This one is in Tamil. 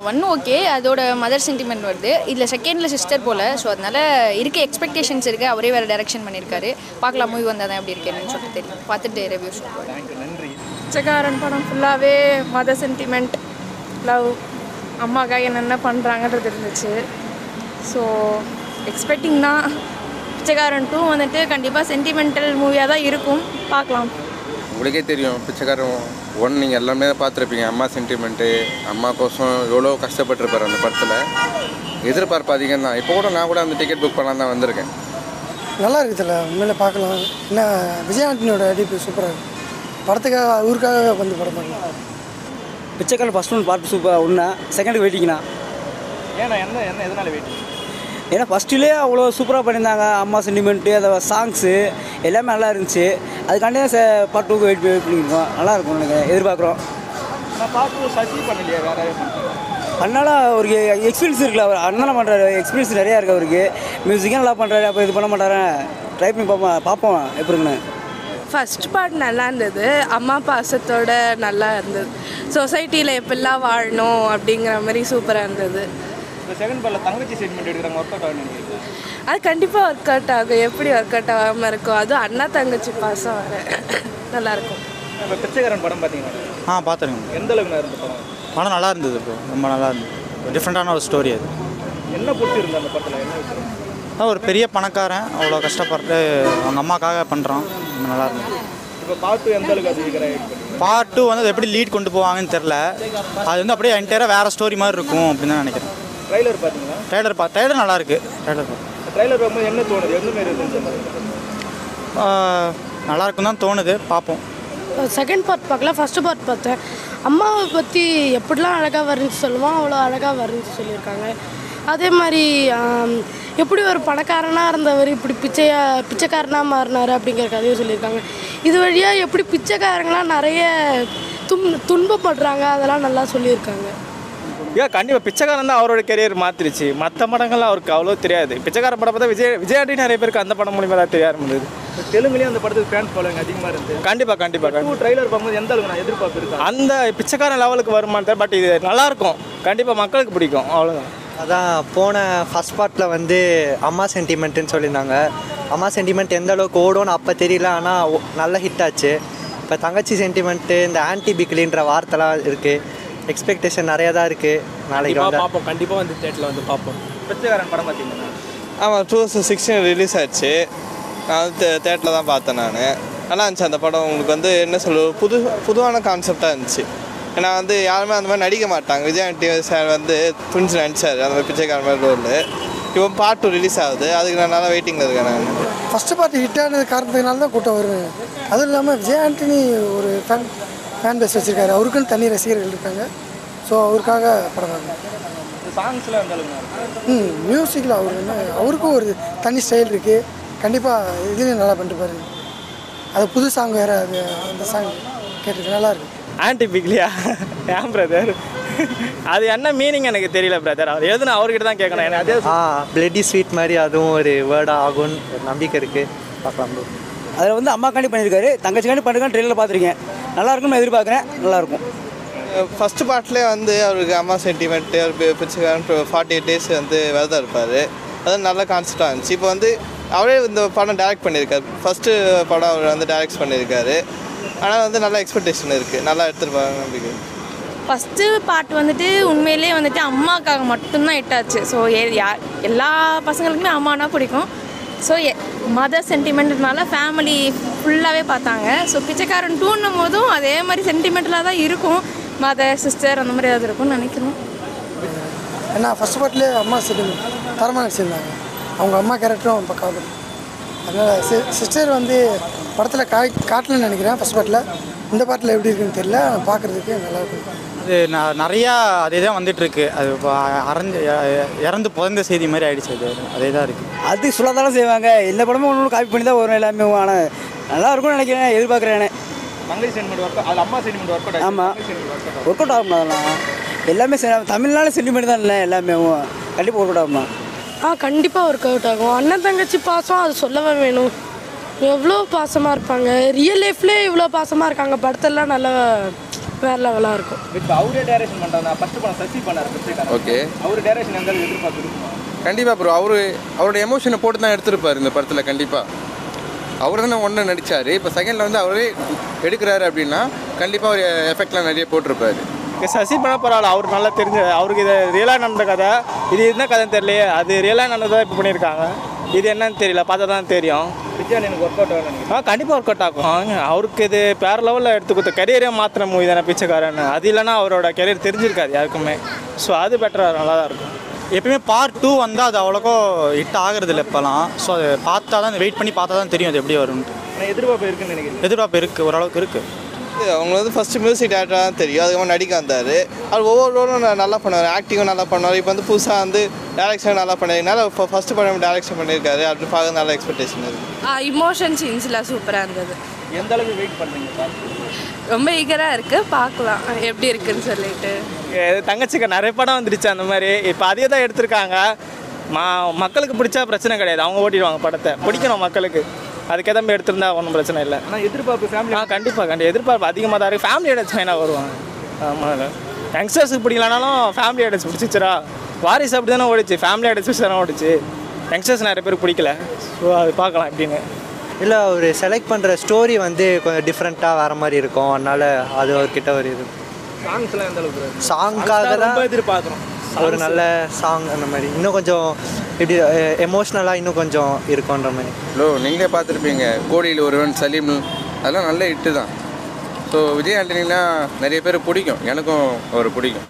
ஒன் ஓகே அதோட மதர் சென்டிமெண்ட் வருது இதில் செகண்டில் சிஸ்டர் போல் ஸோ அதனால இருக்க எக்ஸ்பெக்டேஷன்ஸ் இருக்குது அவரே வேறு டைரக்ஷன் பண்ணியிருக்காரு பார்க்கலாம் மூவி வந்தால் தான் எப்படி இருக்குன்னு சொல்லிட்டு தெரியும் பார்த்துட்டு ரிவ்யூ சொல்லுவாங்க நன்றி பிச்சைக்காரன் படம் ஃபுல்லாகவே மத சென்டிமெண்ட் லவ் அம்மாக்காக என்னென்ன பண்ணுறாங்கன்றது இருந்துச்சு ஸோ எக்ஸ்பெக்டிங் தான் பிச்சைக்காரன் டூ வந்துட்டு கண்டிப்பாக சென்டிமெண்டல் மூவியாக தான் இருக்கும் பார்க்கலாம் உங்களுக்கே தெரியும் பிச்சைக்காரன் ஒன் நீங்கள் எல்லாமே பார்த்துருப்பீங்க அம்மா சென்டிமெண்ட்டு அம்மா கோசம் எவ்வளோ கஷ்டப்பட்டிருப்பார் அந்த படத்தில் எதிர்பார்ப்பு அதிகம் தான் இப்போ கூட நான் கூட அந்த டிக்கெட் புக் பண்ணலாம் தான் வந்திருக்கேன் நல்லா இருக்குதுல்ல உண்மையில பார்க்கலாம் என்ன விஜய் ஆண்டனியோட நடிப்பு சூப்பராக இருக்கு படத்துக்காக ஊருக்காக வந்து படம் பண்ணலாம் பிச்சைக்காரன் ஃபஸ்ட் ஒன் பார்ட் சூப்பர் ஒன்றா செகண்டுக்கு வெயிட்டிங்கண்ணா ஏன்னா என்ன என்ன எதனால வெயிட் ஏன்னா ஃபஸ்ட்டுலேயே அவ்வளோ சூப்பராக பண்ணியிருந்தாங்க அம்மா சென்டிமெண்ட்டு அந்த சாங்ஸு எல்லாமே நல்லா இருந்துச்சு அதுக்காண்டே பார்ட் டூக்கு வெயிட் வெயிட் பண்ணியிருக்கோம் நல்லா இருக்கும் எனக்கு எதிர்பார்க்குறோம் நான் பார்த்து சசி பண்ணலையே வேற யாரையும் பண்ணல. பண்ணாலும் அவருக்கு எக்ஸ்பீரியன்ஸ் இருக்குல்ல அவர் அண்ணனை பண்ணுறாரு எக்ஸ்பீரியன்ஸ் நிறையா இருக்குது அவருக்கு மியூசிக்கும் நல்லா பண்ணுறாரு அப்போ இது பண்ண மாட்டாரா ட்ரை பண்ணி பார்ப்போம் பார்ப்போம் எப்படி இருக்குன்னு ஃபர்ஸ்ட் பார்ட் நல்லா இருந்தது அம்மா பாசத்தோட நல்லா இருந்தது சொசைட்டியில் எப்படிலாம் வாழணும் அப்படிங்கிற மாதிரி சூப்பராக இருந்தது இந்த செகண்ட் பார்ட்ல தங்கச்சி சென்டிமெண்ட் எடுக்கிறாங்க ஒர்க் அவுட் ஆகணும் அது கண்டிப்பாக ஒர்க் அவுட் ஆகும் எப்படி ஒர்க் அவுட் ஆகாமல் இருக்கும் அதுவும் அண்ணா தங்கச்சி பாசம் வர நல்லாயிருக்கும் இப்போ பிச்சைக்காரன் படம் பார்த்தீங்கன்னா ஆ பார்த்துருங்க எந்த அளவுக்கு இருந்த படம் படம் நல்லா இருந்தது ப்ரோ ரொம்ப நல்லா இருந்தது டிஃப்ரெண்ட்டான ஒரு ஸ்டோரி அது என்ன பிடிச்சிருந்தா அந்த படத்தில் என்ன விஷயம் அதான் ஒரு பெரிய பணக்காரன் அவ்வளோ கஷ்டப்பட்டு அவங்க அம்மாக்காக பண்ணுறான் ரொம்ப நல்லா இருந்தது இப்போ பார்த்து எந்த அளவுக்கு அது இருக்கிற பார்ட் டூ வந்து அது எப்படி லீட் கொண்டு போவாங்கன்னு தெரில அது வந்து அப்படியே என்டையராக வேறு ஸ்டோரி மாதிரி இருக்கும் அப்படின்னு தான் நினைக்கிறேன் ட்ரைலர் பார்த்தீங்களா ட்ரைலர் பா ட்ரைலர் நல்லா இருக்கு ட்ரைலர் ட்ரைலர் பார்க்கும்போது என்ன தோணுது எந்த மாதிரி இருந்துச்சு நல்லா இருக்கும் தான் தோணுது பார்ப்போம் செகண்ட் பார்ட் பார்க்கல ஃபஸ்ட்டு பார்ட் பார்த்தேன் அம்மாவை பற்றி எப்படிலாம் அழகாக வர்ணிச்சு சொல்லுவான் அவ்வளோ அழகாக வர்ணிச்சு சொல்லியிருக்காங்க அதே மாதிரி ஆம், எப்படி ஒரு பணக்காரனாக இருந்தவர் இப்படி பிச்சையா பிச்சைக்காரனாக மாறினார் அப்படிங்கிற கதையும் சொல்லியிருக்காங்க இது வழியாக எப்படி பிச்சைக்காரங்களாம் நிறைய துன் துன்பப்படுறாங்க அதெல்லாம் நல்லா சொல்லியிருக்காங்க ஏன் கண்டிப்பாக பிச்சைக்காரன் தான் அவரோட கெரியர் மாற்றிருச்சு மற்ற படங்கள்லாம் அவருக்கு அவ்வளோ தெரியாது பிச்சைக்கார படம் பார்த்தா விஜய் விஜயாண்டி நிறைய பேருக்கு அந்த படம் மூலியமாக தான் தெரிய ஆரம்பிச்சது தெலுங்குலேயும் அந்த படத்துக்கு ஃபேன்ஸ் ஃபாலோவிங் அதிகமாக இருந்துச்சு கண்டிப்பாக கண்டிப்பாக டூ ட்ரைலர் பார்க்கும்போது எந்த அளவுக்கு நான் எதிர்பார்ப்பு இருக்கா அந்த பிச்சைக்காரன் லெவலுக்கு வருமானத்தை பட் இது நல்லா இருக்கும் கண்டிப்பாக மக்களுக்கு பிடிக்கும் அவ்வளோதான் அதான் போன ஃபஸ்ட் பார்ட்டில் வந்து அம்மா சென்டிமெண்ட்டுன்னு சொல்லியிருந்தாங்க அம்மா சென்டிமெண்ட் எந்த அளவுக்கு ஓடும்னு அப்போ தெரியல ஆனால் நல்ல ஹிட் ஆச்சு இப்போ தங்கச்சி சென்டிமெண்ட்டு இந்த ஆன்டி பிக்லின்ற வார்த்தைலாம் இருக்குது எக்ஸ்பெக்டேஷன் நிறையா தான் இருக்குது நாளைக்கு வந்து பார்ப்போம் கண்டிப்பாக வந்து தேட்டரில் வந்து பார்ப்போம் பிச்சைக்காரன் படம் பார்த்தீங்கன்னா ஆமாம் டூ தௌசண்ட் சிக்ஸ்டீன் ரிலீஸ் ஆச்சு நான் வந்து தேட்டரில் தான் பார்த்தேன் நான் நல்லா இருந்துச்சு அந்த படம் உங்களுக்கு வந்து என்ன சொல்ல புது புதுவான கான்செப்டாக இருந்துச்சு ஏன்னா வந்து யாருமே அந்த மாதிரி நடிக்க மாட்டாங்க விஜய் ஆண்டி சார் வந்து துணிச்சு நடிச்சார் அந்த மாதிரி பிச்சைக்கார மாதிரி ரோல் இப்போ பார்ட் டூ ரிலீஸ் ஆகுது அதுக்கு நான் நல்லா வெயிட்டிங்கில் இருக்கேன் நான் ஃபஸ்ட்டு பார்ட்டி ஹிட் ஆனது காரணத்தினால தான் கூட்டம் வருவேன் அதுவும் இல்லாமல் விஜய் ஆண்டனி ஒரு ஃபேன் ஃபேன் பேஸ் வச்சுருக்காரு அவருக்குன்னு தனி ரசிகர்கள் இருக்காங்க ஸோ அவருக்காக படம் வாங்க இந்த சாங்ஸ்லாம் எந்த அளவுக்கு நல்லா இருக்கு? ம் மியூசிக்கில் அவர் என்ன அவருக்கும் ஒரு தனி ஸ்டைல் இருக்குது கண்டிப்பாக இதுலேயும் நல்லா பண்ணிட்டு பாரு அது புது சாங் வேறு அது அந்த சாங் கேட்டிருக்கு நல்லா இருக்கு ஆன்டி பிக்லியா ஏன் பிரதர் அது என்ன மீனிங் எனக்கு தெரியல பிரதர் அவர் எதுனா அவர்கிட்ட தான் கேட்கணும் எனக்கு அதே ஆ பிளட்டி ஸ்வீட் மாதிரி அதுவும் ஒரு வேர்டாக ஆகும்னு ஒரு நம்பிக்கை இருக்குது பார்க்கலாம் bro. அதில் வந்து அம்மாக்காண்டி பண்ணியிருக்காரு தங்கச்சிக்காண்டி பண்ணிருக்கான்னு ட்ரெயிலில் பார்த்துருக்கேன் நல்லா இருக்கும்னு எதிர்பார்க்குறேன் நல்லாயிருக்கும் ஃபஸ்ட்டு பார்ட்லேயே வந்து அவருக்கு அம்மா சென்டிமெண்ட்டு அவர் பி- பிச்சைக்காரன் ஃபார்ட்டி எயிட் டேஸ் வந்து விரதம் இருப்பார் அது நல்ல கான்செப்டாக இருந்துச்சு இப்போ வந்து அவரே இந்த படம் டைரக்ட் பண்ணியிருக்காரு ஃபஸ்ட்டு படம் அவர் வந்து டைரக்ட் பண்ணியிருக்காரு ஆனால் வந்து நல்ல எக்ஸ்பெக்டேஷன் இருக்குது நல்லா எடுத்துருப்பாங்க நம்பிக்கை ஃபஸ்ட்டு பார்ட் வந்துட்டு உண்மையிலே வந்துட்டு அம்மாக்காக மட்டும்தான் இட்டாச்சு ஸோ எல்லா பசங்களுக்குமே அம்மானா பிடிக்கும் ஸோ மதர் சென்டிமெண்ட்னால ஃபேமிலி ஃபுல்லாகவே பார்த்தாங்க ஸோ பிச்சைக்காரன் டூன்னும் போதும் அதே மாதிரி சென்டிமெண்டலாக தான் இருக்கும் மதர் சிஸ்டர் அந்த மாதிரி ஏதாவது இருக்கும்னு நினைக்கிறோம் ஏன்னா ஃபஸ்ட் பார்ட்லேயே அம்மா செட்டில் தரமாக நடிச்சிருந்தாங்க அவங்க அம்மா கேரக்டரும் பக்காவாக அதனால் சி சிஸ்டர் வந்து படத்தில் காய் காட்டலன்னு நினைக்கிறேன் ஃபஸ்ட் பார்ட்டில் இந்த பார்ட்டில் எப்படி இருக்குன்னு தெரியல பார்க்குறதுக்கு நல்லா இருக்கும் அது ந- நிறையா அதே தான் வந்துட்டுருக்கு அது இப்போ அறந்து இ- இறந்து புதைந்த செய்தி மாதிரி ஆயிடுச்சு அது அதே தான் இருக்குது அது சொல்லதானே செய்வாங்க இந்த படமும் ஒன்று காப்பி பண்ணி தான் வரும் எல்லாமே ஆனால் நல்லா இருக்கும்னு நினைக்கிறேன் எதிர்பார்க்குறேன் தங்கச்சி சென்டிமெண்ட் ஒர்க் அது அம்மா சென்டிமெண்ட் ஒர்க் அவுட் ஆமாம் ஒர்க் அவுட் ஆகும் அதெல்லாம் எல்லாமே செ- தமிழ்நாடு சென்டிமெண்ட் தான் இல்லை எல்லாமே கண்டிப்பாக ஒர்க் அவுட் ஆகுமா ஆ கண்டிப்பாக ஒர்க் அவுட் ஆகும் அண்ணன் தங்கச்சி பாசம் அது சொல்லவே வேணும் எவ்வளோ பாசமாக இருப்பாங்க ரியல் லைஃப்லேயே இவ்வளோ பாசமாக இருக்காங்க படத்தெல்லாம் நல்லா வேறு லெவலாக இருக்கும் இப்போ அவரே டைரக்ஷன் பண்ணுறாங்க ஃபர்ஸ்ட் படம் சசி பண்ணார் பிச்சைக்காரன் ஓகே அவர் டைரக்ஷன் எந்த அளவுக்கு எதிர்பார்ப்பு இருக்குமா கண்டிப்பாக ப்ரோ அவரு அவரோட எமோஷனை போட்டு தான் எடுத்திருப்பார் இந்த படத்தில் கண்டிப்பாக அவர் தானே ஒன்று நடித்தார் இப்போ செகண்டில் வந்து அவரே எடுக்கிறாரு அப்படின்னா கண்டிப்பாக ஒரு எஃபெக்ட்லாம் நிறைய போட்டிருப்பாரு இங்க சசி பண்ண பரவாயில்ல அவர் நல்லா தெரிஞ்ச அவருக்கு இது ரியலாக நடந்த கதை இது என்ன கதைன்னு தெரியலையே அது ரியலாக நடந்ததாக இப்போ பண்ணியிருக்காங்க இது என்னன்னு தெரியல பார்த்தா தான் தெரியும் விஜய் எனக்கு ஒர்க் அவுட் ஆகணும் நினைக்கிறேன் ஆ கண்டிப்பாக ஒர்க் அவுட் ஆகும் அவருக்கு இது வேறு லெவலில் எடுத்து கொடுத்த கரியரே மாத்திர மூவி தானே பிச்சைக்காரன் அது இல்லைன்னா அவரோட கரியர் தெரிஞ்சிருக்காது யாருக்குமே ஸோ அது பெட்டராக நல்லா தான் இருக்கும் எப்பயுமே பார்ட் டூ வந்தால் அது அவ்வளோக்கோ ஹிட் ஆகிறது இல்லை இப்போலாம் ஸோ அது பார்த்தா தான் வெயிட் பண்ணி பார்த்தா தான் தெரியும் அது எப்படி வரும்னு ஆனால் எதிர்பார்ப்பு இருக்குன்னு நினைக்கிறேன் எதிர்பார்ப்பு இருக்குது ஓரளவுக்கு இருக்குது அவங்க வந்து ஃபஸ்ட்டு மியூசிக் டேரக்டராக தான் தெரியும் அதுக்கப்புறம் நடிக்க வந்தார் அவர் ஒவ்வொரு ரோலும் நல்லா பண்ணுவார் ஆக்டிங்கும் நல்லா பண்ணுவார் இப்போ வந்து புதுசாக வந்து டேரக்ஷன் நல்லா பண்ணிருக்கனால இப்போ ஃபஸ்ட்டு படம் டேரக்ஷன் பண்ணியிருக்காரு அப்படி பார்க்க நல்ல எக்ஸ்பெக்டேஷன் இருக்குது இமோஷன் சீன்ஸ்லாம் சூப்பராக இருந்தது எந்த அளவுக்கு வெயிட் பண்ணுறீங்க சார் ரொம்ப ஈகராக இருக்குது பார்க்கலாம் எப்படி இருக்குன்னு சொல்லிட்டு இது தங்கச்சிக்கு நிறைய படம் வந்துடுச்சு அந்த மாதிரி இப்போ அதே தான் எடுத்திருக்காங்க மா மக்களுக்கு பிடிச்சா பிரச்சனை கிடையாது அவங்க ஓட்டிடுவாங்க படத்தை பிடிக்கணும் மக்களுக்கு அதுக்கேற்ற மாதிரி எடுத்திருந்தா ஒன்றும் பிரச்சனை இல்லை ஆனால் எதிர்பார்ப்பு ஃபேமிலி ஆ கண்டிப்பாக கண்டிப்பாக எதிர்பார்ப்பு அதிகமாக தான் இருக்குது ஃபேமிலி எடுத்து வேணா வருவாங்க ஆமாம் யங்ஸ்டர்ஸுக்கு பிடிக்கலனாலும் ஃபேமிலி எடுத்து பிடிச்சிச்சுரா வாரிசு அப்படி தானே ஓடிச்சு ஃபேமிலி எடுத்து தானே ஓடிச்சு யங்ஸ்டர்ஸ் நிறைய பேர் பிடிக்கல ஸோ அது பார்க்கலாம் எப்படின்னு இல்லை அவர் செலக்ட் பண்ணுற ஸ்டோரி வந்து கொஞ்சம் டிஃப்ரெண்ட்டாக வேறு மாதிரி இருக்கும் அதனால் அது அவர்கிட்ட ஒரு இது சாங்ஸ்லாம் எந்த அளவுக்கு bro? சாங்காக தான் ரொம்ப எதிர்பார்க்குறோம் ஒரு நல்ல சாங் அந்த மாதிரி இன்னும் கொஞ்சம் இப்படி எமோஷ்னலாக இன்னும் கொஞ்சம் இருக்குன்ற மாதிரி ஹலோ நீங்களே பார்த்துருப்பீங்க கோடியில் ஒருவன் சலீம் அதெல்லாம் நல்ல ஹிட்டு தான் ஸோ விஜய் ஆண்டனினா நிறைய பேர் பிடிக்கும் எனக்கும் அவர் பிடிக்கும்